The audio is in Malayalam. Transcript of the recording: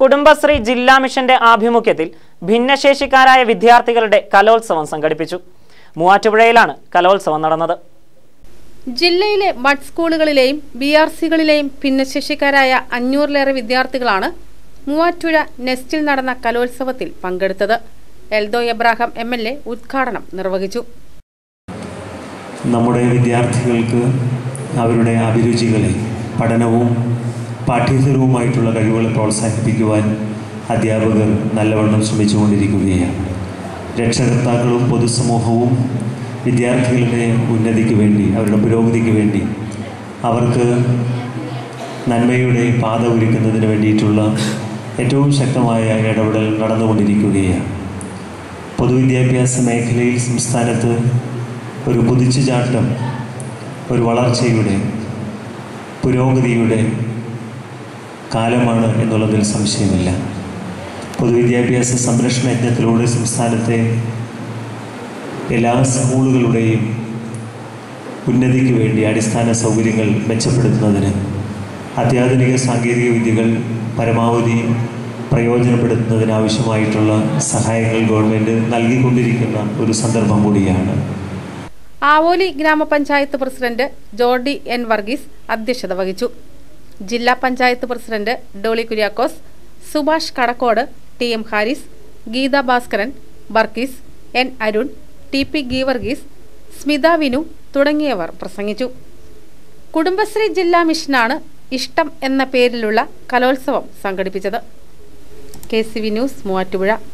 കുടുംബശ്രീ ജില്ലാ മിഷന്റെ ആഭിമുഖ്യത്തിൽ ഭിന്നശേഷിക്കാരായ വിദ്യാർത്ഥികളുടെ കലോത്സവം സംഘടിപ്പിച്ചു മൂവാറ്റുപുഴയിലാണ് കലോത്സവം നടന്നത് ജില്ലയിലെ മഡ് സ്കൂളുകളിലെയും ബി ആർ സികളിലെയും ഭിന്നശേഷിക്കാരായ അഞ്ഞൂറിലേറെ വിദ്യാർത്ഥികളാണ് മൂവാറ്റുപുഴ നെസ്റ്റിൽ നടന്ന കലോത്സവത്തിൽ പങ്കെടുത്തത് Eldo Abraham M L A ഉദ്ഘാടനം നിർവഹിച്ചു നമ്മുടെ വിദ്യാർത്ഥികൾക്ക് അവരുടെ അഭിരുചികളെ പഠനവും പാഠ്യേതരവുമായിട്ടുള്ള കഴിവുകളെ പ്രോത്സാഹിപ്പിക്കുവാൻ അധ്യാപകർ നല്ലവണ്ണം ശ്രമിച്ചുകൊണ്ടിരിക്കുകയാണ് രക്ഷകർത്താക്കളും പൊതുസമൂഹവും വിദ്യാർത്ഥികളുടെ ഉന്നതിക്ക് വേണ്ടി അവരുടെ പുരോഗതിക്ക് വേണ്ടി അവർക്ക് നന്മയുടെ പാത ഒരുക്കുന്നതിന് വേണ്ടിയിട്ടുള്ള ഏറ്റവും ശക്തമായ ഇടപെടൽ നടന്നുകൊണ്ടിരിക്കുകയാണ് പൊതുവിദ്യാഭ്യാസ മേഖലയിൽ സംസ്ഥാനത്ത് ഒരു കുതിച്ചുചാട്ടം ഒരു വളർച്ചയുടെ പുരോഗതിയുടെ കാലമാണ് എന്നുള്ളതിൽ സംശയമില്ല പൊതുവിദ്യാഭ്യാസ സംരക്ഷണ യജ്ഞത്തിലൂടെ സംസ്ഥാനത്തെ എല്ലാ സ്കൂളുകളുടെയും ഉന്നതിക്ക് വേണ്ടി അടിസ്ഥാന സൗകര്യങ്ങൾ മെച്ചപ്പെടുത്തുന്നതിന് അത്യാധുനിക സാങ്കേതിക വിദ്യകൾ പരമാവധി പ്രയോജനപ്പെടുത്തുന്നതിനാവശ്യമായിട്ടുള്ള സഹായങ്ങൾ ഗവൺമെൻറ് നൽകിക്കൊണ്ടിരിക്കുന്ന ഒരു സന്ദർഭം കൂടിയാണ് ആവോലി ഗ്രാമപഞ്ചായത്ത് പ്രസിഡന്റ് ജോർഡി എൻ വർഗീസ് അധ്യക്ഷത വഹിച്ചു ജില്ലാ panchayat president Dolly Kuriakose Subhash Kadakkode T M Haris Geetha Bhaskaran Barkees N Arun T P Geevarghese Smitha Vinu തുടങ്ങിയവർ പ്രസംഗിച്ചു കുടുംബശ്രീ ജില്ലാ മിഷനാണ് ഇഷ്ടം എന്ന പേരിലുള്ള കലോത്സവം സംഘടിപ്പിച്ചത് K C V news Muvattupuzha